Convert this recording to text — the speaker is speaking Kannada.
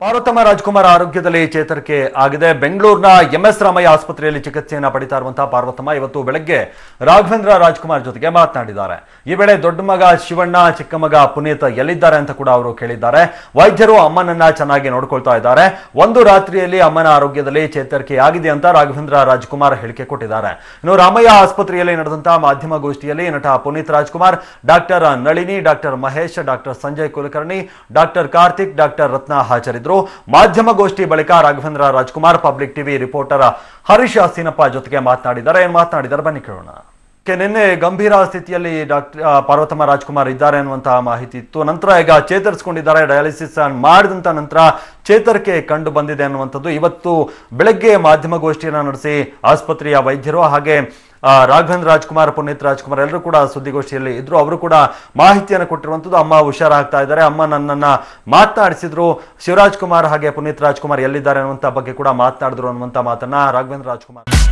ಪಾರ್ವತಮ್ಮ ರಾಜ್ಕುಮಾರ್ ಆರೋಗ್ಯದಲ್ಲಿ ಚೇತರಿಕೆ ಆಗಿದೆ ಬೆಂಗಳೂರಿನ ಎಂಎಸ್ ರಾಮಯ್ಯ ಆಸ್ಪತ್ರೆಯಲ್ಲಿ ಚಿಕಿತ್ಸೆಯನ್ನು ಪಡಿತಾ ಇರುವಂತಹ ಪಾರ್ವತಮ್ಮ ಇವತ್ತು ಬೆಳಗ್ಗೆ ರಾಘವೇಂದ್ರ ರಾಜ್ಕುಮಾರ್ ಜೊತೆಗೆ ಮಾತನಾಡಿದ್ದಾರೆ ಈ ವೇಳೆ ದೊಡ್ಡ ಮಗ ಶಿವಣ್ಣ ಚಿಕ್ಕ ಮಗ ಪುನೀತ್ ಎಲ್ಲಿದ್ದಾರೆ ಅಂತ ಕೂಡ ಅವರು ಕೇಳಿದ್ದಾರೆ ವೈದ್ಯರು ಅಮ್ಮನನ್ನ ಚೆನ್ನಾಗಿ ನೋಡ್ಕೊಳ್ತಾ ಇದ್ದಾರೆ ಒಂದು ರಾತ್ರಿಯಲ್ಲಿ ಅಮ್ಮನ ಆರೋಗ್ಯದಲ್ಲಿ ಚೇತರಿಕೆ ಆಗಿದೆ ಅಂತ ರಾಘವೇಂದ್ರ ರಾಜ್ಕುಮಾರ್ ಹೇಳಿಕೆ ಕೊಟ್ಟಿದ್ದಾರೆ ಇನ್ನು ರಾಮಯ್ಯ ಆಸ್ಪತ್ರೆಯಲ್ಲಿ ನಡೆದಂತಹ ಮಾಧ್ಯಮಗೋಷ್ಠಿಯಲ್ಲಿ ನಟ Puneeth Rajkumar doctor Nalini doctor Mahesh doctor Sanjay Kulkarni doctor Karthik doctor Ratna ಹಾಜರಿದ್ದರು ಮಾಧ್ಯಮಗೋಷ್ಠಿ ಬಳಿಕ Raghavendra Rajkumar public TV reporter Harish Seenappa ಜೊತೆಗೆ ಮಾತನಾಡಿದ್ದಾರೆ ಏನ್ ಮಾತನಾಡಿದ್ದಾರೆ ಬನ್ನಿ ಕೇಳೋಣ ಕೆ ನಿನ್ನೆ ಗಂಭೀರ ಸ್ಥಿತಿಯಲ್ಲಿ ಡಾಕ್ಟರ್ ಪಾರ್ವತಮ್ಮ ರಾಜ್ಕುಮಾರ್ ಇದ್ದಾರೆ ಅನ್ನುವಂತಹ ಮಾಹಿತಿ ಇತ್ತು ನಂತರ ಈಗ ಚೇತರಿಸಿಕೊಂಡಿದ್ದಾರೆ ಡಯಾಲಿಸಿಸ್ ಮಾಡಿದಂತ ನಂತರ ಚೇತರಿಕೆ ಕಂಡು ಬಂದಿದೆ ಅನ್ನುವಂಥದ್ದು ಇವತ್ತು ಬೆಳಗ್ಗೆ ಮಾಧ್ಯಮಗೋಷ್ಠಿಯನ್ನು ನಡೆಸಿ ಆಸ್ಪತ್ರೆಯ ವೈದ್ಯರು ಹಾಗೆ ಆ, ರಾಘವೇಂದ್ರ ರಾಜ್ಕುಮಾರ್ ಪುನೀತ್ ರಾಜ್ಕುಮಾರ್ ಎಲ್ಲರೂ ಕೂಡ ಸುದ್ದಿಗೋಷ್ಠಿಯಲ್ಲಿ ಇದ್ರು ಅವರು ಕೂಡ ಮಾಹಿತಿಯನ್ನು ಕೊಟ್ಟಿರುವಂಥದ್ದು ಅಮ್ಮ ಹುಷಾರಾಗ್ತಾ ಇದ್ದಾರೆ ಅಮ್ಮ ನನ್ನನ್ನ ಮಾತನಾಡಿಸಿದ್ರು ಶಿವರಾಜ್ ಕುಮಾರ್ ಹಾಗೆ ಪುನೀತ್ ರಾಜ್ಕುಮಾರ್ ಎಲ್ಲಿದ್ದಾರೆ ಅನ್ನುವಂಥ ಬಗ್ಗೆ ಕೂಡ ಮಾತನಾಡಿದ್ರು ಅನ್ನುವಂಥ ಮಾತನ್ನ ರಾಘವೇಂದ್ರ ರಾಜ್ಕುಮಾರ್